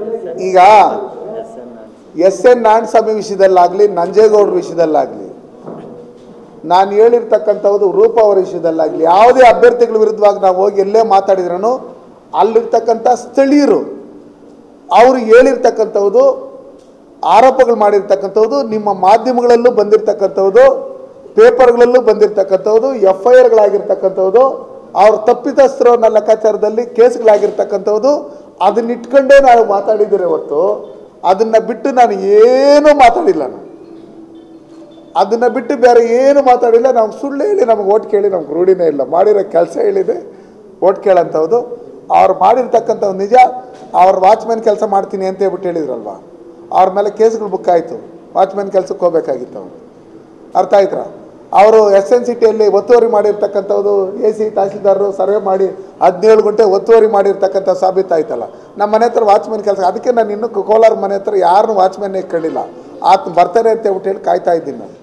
ಈಗ S N Narayanaswamy ವಿಷಯದಲ್ಲಾಗಲಿ ನಂಜೇಗೌಡರ ವಿಷಯದಲ್ಲಾಗಲಿ ನಾನು ಹೇಳಿರ್ತಕ್ಕಂಥದ್ದು ರೂಪ ಅವರ ವಿಷಯದಲ್ಲಾಗಲಿ ಯಾವುದೇ ಅಭ್ಯರ್ಥಿಗಳ ವಿರುದ್ಧವಾಗಿ ನಾವು ಹೋಗಿ ಎಲ್ಲೇ ಮಾತಾಡಿದ್ರೂ ಅಲ್ಲಿರ್ತಕ್ಕಂಥ ಸ್ಥಳೀಯರು ಅವರು ಹೇಳಿರ್ತಕ್ಕಂಥದ್ದು ಆರೋಪಗಳು ಮಾಡಿರ್ತಕ್ಕಂಥದ್ದು ನಿಮ್ಮ ಮಾಧ್ಯಮಗಳಲ್ಲೂ ಬಂದಿರತಕ್ಕಂಥದ್ದು ಪೇಪರ್ಗಳಲ್ಲೂ ಬಂದಿರತಕ್ಕಂಥದ್ದು ಎಫ್ ಐ ಆರ್ಗಳಾಗಿರ್ತಕ್ಕಂಥದ್ದು ಅವ್ರ ತಪ್ಪಿತಸ್ಥರು ಅನ್ನೋ ಲೆಕ್ಕಾಚಾರದಲ್ಲಿ ಕೇಸ್ಗಳಾಗಿರ್ತಕ್ಕಂಥದ್ದು ಅದನ್ನ ಇಟ್ಕೊಂಡೇ ನಾವು ಮಾತಾಡಿದ್ದೀರಿ ಹೊತ್ತು ಅದನ್ನು ಬಿಟ್ಟು ನಾನು ಏನೂ ಮಾತಾಡಿಲ್ಲ ನಾನು ಅದನ್ನು ಬಿಟ್ಟು ಬೇರೆ ಏನು ಮಾತಾಡಿಲ್ಲ ನಾವು ಸುಳ್ಳು ಹೇಳಿ ನಮ್ಗೆ ಓಟ್ ಕೇಳಿ ನಮ್ಗೆ ರೂಢಿನೇ ಇಲ್ಲ ಮಾಡಿರೋ ಕೆಲಸ ಹೇಳಿದೆ ಓಟ್ ಕೇಳಂಥದ್ದು ಅವ್ರು ಮಾಡಿರ್ತಕ್ಕಂಥ ನಿಜ ಅವ್ರ ವಾಚ್ಮ್ಯಾನ್ ಕೆಲಸ ಮಾಡ್ತೀನಿ ಅಂತ ಹೇಳ್ಬಿಟ್ಟು ಹೇಳಿದ್ರಲ್ವ ಅವ್ರ ಮೇಲೆ ಕೇಸ್ಗಳು ಬುಕ್ ಆಯಿತು ವಾಚ್ಮ್ಯಾನ್ ಕೆಲಸಕ್ಕೆ ಹೋಗ್ಬೇಕಾಗಿತ್ತು ಅವ್ರು ಅರ್ಥ ಆಯ್ತಾ ಅವರು ಎಸ್ ಎನ್ ಸಿಟಿಯಲ್ಲಿ ಒತ್ತುವರಿ ಮಾಡಿರ್ತಕ್ಕಂಥದ್ದು ಎ ಸಿ ತಹಸೀಲ್ದಾರರು ಸರ್ವೆ ಮಾಡಿ ಹದಿನೇಳು ಗಂಟೆ ಒತ್ತುವರಿ ಮಾಡಿರ್ತಕ್ಕಂಥ ಸಾಬೀತಾಯ್ತಲ್ಲ ನಮ್ಮ ಮನೆ ಹತ್ರ ವಾಚ್ಮ್ಯಾನ್ ಕೆಲಸ ಅದಕ್ಕೆ ನಾನು ಇನ್ನೂ ಕೋಲಾರ ಮನೆ ಹತ್ರ ಯಾರನ್ನೂ ವಾಚ್ಮ್ಯಾನ್ ಇಟ್ಕೊಂಡಿಲ್ಲ ಆತ ಬರ್ತಾರೆ ಅಂತ ಹೇಳ್ಬಿಟ್ಟು ಹೇಳಿ ಕಾಯ್ತಾ ಇದ್ದೀನಿ ನಾನು